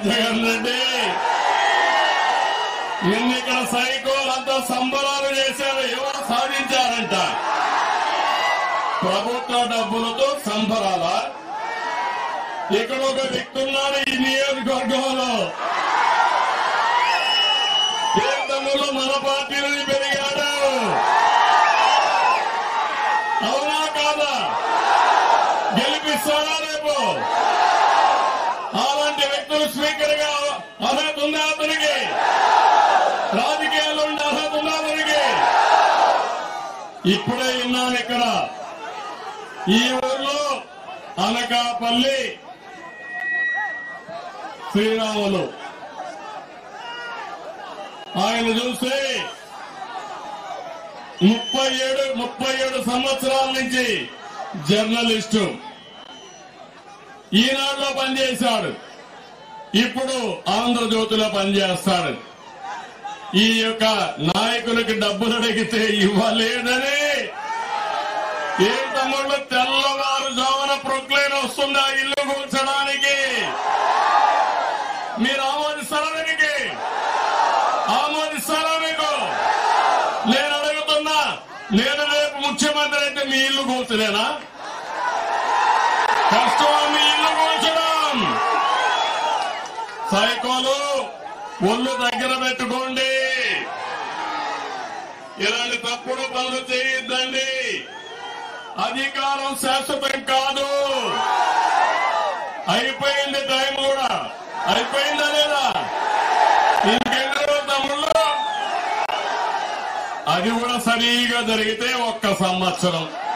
జగన్ రెడ్డి ఎన్నికల సైకోలంతా సంబరాలు చేశారు ఎవరు సాధించారంట ప్రభుత్వ డబ్బులతో సంబరాల ఇక్కడ ఒక వ్యక్తి ఉన్నాడు ఈ నియోజకవర్గంలో కేంద్రంలో మన పార్టీ నుండి పెరిగాడు అవునా కాదా గెలిపిస్తాడా రేపు అలాంటి వ్యక్తులు స్పీకర్ గా అర్హత ఉందా అతనికి రాజకీయాల్లో ఉండే అర్హత ఉందా అతనికి ఇప్పుడే విన్నాను ఇక్కడ ఈ ఊర్లో అనకాపల్లి శ్రీరాములు ఆయన చూస్తే ముప్పై ఏడు ముప్పై ఏడు సంవత్సరాల నుంచి జర్నలిస్టు ఈనాడులో పనిచేశాడు ఇప్పుడు ఆంధ్రజ్యోతిలో పనిచేస్తాడు ఈ యొక్క నాయకులకి డబ్బులు అడిగితే ఇవ్వలేదని ఏ తమ్ముళ్ళు తెల్లవారుజామున ప్రొక్లైన్ వస్తుందా ఇల్లు కూర్చడానికి మీరు ఆమోదిస్తారా దీనికి ఆమోదిస్తారా మీకు నేను అడుగుతున్నా నేను రేపు ముఖ్యమంత్రి అయితే మీ ఇల్లు కూర్చునేనా కష్టం మీ ఇల్లు కూర్చడం సైకోలు ఒళ్ళు దగ్గర పెట్టుకోండి ఇలాంటి తప్పుడు పనులు చేయొద్దండి అధికారం శాశ్వతం కాదు అయిపోయింది టైం కూడా అయిపోయిందా లేదా ఇంకెందరో తమ్ముళ్ళు అది కూడా సరిగా జరిగితే ఒక్క సంవత్సరం